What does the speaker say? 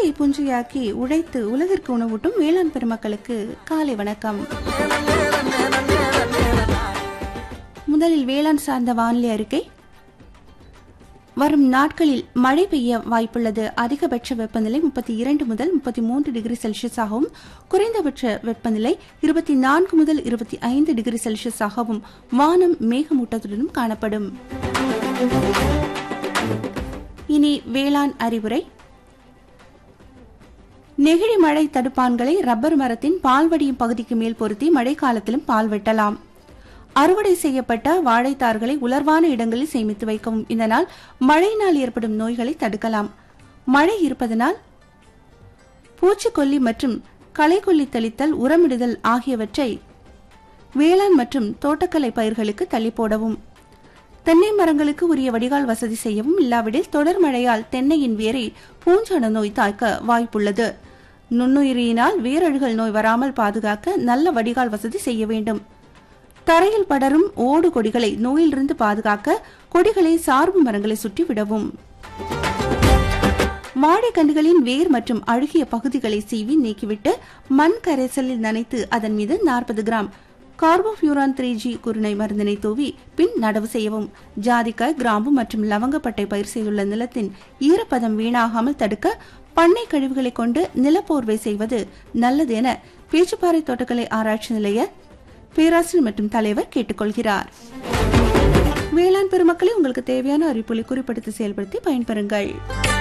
விதையை புஞ்சியாக்கி உழைத்து உலகிற்கு உணவூட்டும் வேளாண் பெருமக்களுக்கு காலை வணக்கம் முதலில் வேளாண் சார்ந்த வானிலை அறிக்கை வரும் நாட்களில் மழை பெய்ய வாய்ப்புள்ளது அதிகபட்ச வெப்பநிலை முப்பத்தி இரண்டு முதல் முப்பத்தி மூன்று டிகிரி செல்சியஸாகவும் குறைந்தபட்ச வெப்பநிலை இருபத்தி நான்கு முதல் இருபத்தி ஐந்து டிகிரி செல்சியஸாகவும் வானம் மேகமூட்டத்துடனும் காணப்படும் இனி வேளாண் அறிவுரை நெகிழி மழை தடுப்பான்களை ரப்பர் மரத்தின் பால்வடியும் பகுதிக்கு மேல் பொருத்தி மழைக்காலத்திலும் பால் வெட்டலாம் அறுவடை செய்யப்பட்ட வாழைத்தார்களை உலர்வான இடங்களில் சேமித்து வைக்கவும் இதனால் மழையினால் ஏற்படும் நோய்களை தடுக்கலாம் மழை இருப்பதனால் பூச்சிக்கொல்லி மற்றும் களைக்கொல்லி தெளித்தல் உரமிடுதல் ஆகியவற்றை வேளாண் மற்றும் தோட்டக்கலை பயிர்களுக்கு தள்ளி போடவும் தென்னை மரங்களுக்கு உரிய வடிகால் வசதி செய்யவும் இல்லாவிடில் தொடர் மழையால் தென்னையின் வேரை பூஞ்சான நோய் தாக்க வாய்ப்புள்ளது நுண்ணுயிரியினால் வேரழுகல் நோய் வராமல் பாதுகாக்க நல்ல வடிகால் வசதி செய்ய வேண்டும் தரையில் படரும் ஓடு கொடிகளை நோயிலிருந்து பாதுகாக்க கொடிகளை சார்பு மரங்களை சுற்றி விடவும் வாழைக்கன்றுகளின் வேர் மற்றும் அழுகிய பகுதிகளை சீவி நீக்கிவிட்டு மண் கரைசலில் நனைத்து அதன் மீது நாற்பது கிராம் கார்போஃபியூரான் த்ரீ ஜி குருணை மருந்தினை தூவி பின் நடவு செய்யவும் ஜாதிக்காய் கிராம்பு மற்றும் லவங்கப்பட்டை பயிர் செய்துள்ள நிலத்தின் ஈரப்பதம் வீணாகாமல் தடுக்க பண்ணை கழிவுகளை கொண்டு நிலப்போர்வை செய்வது நல்லது என பேச்சுப்பாறை தோட்டக்கலை ஆராய்ச்சி நிலைய பேராசிரியர் மற்றும் தலைவர் கேட்டுக்கொள்கிறார் வேளாண் பெருமக்களை உங்களுக்கு தேவையான அறிவிப்புகளை குறிப்பிடுத்தி செயல்படுத்தி பயன்பெறுங்கள்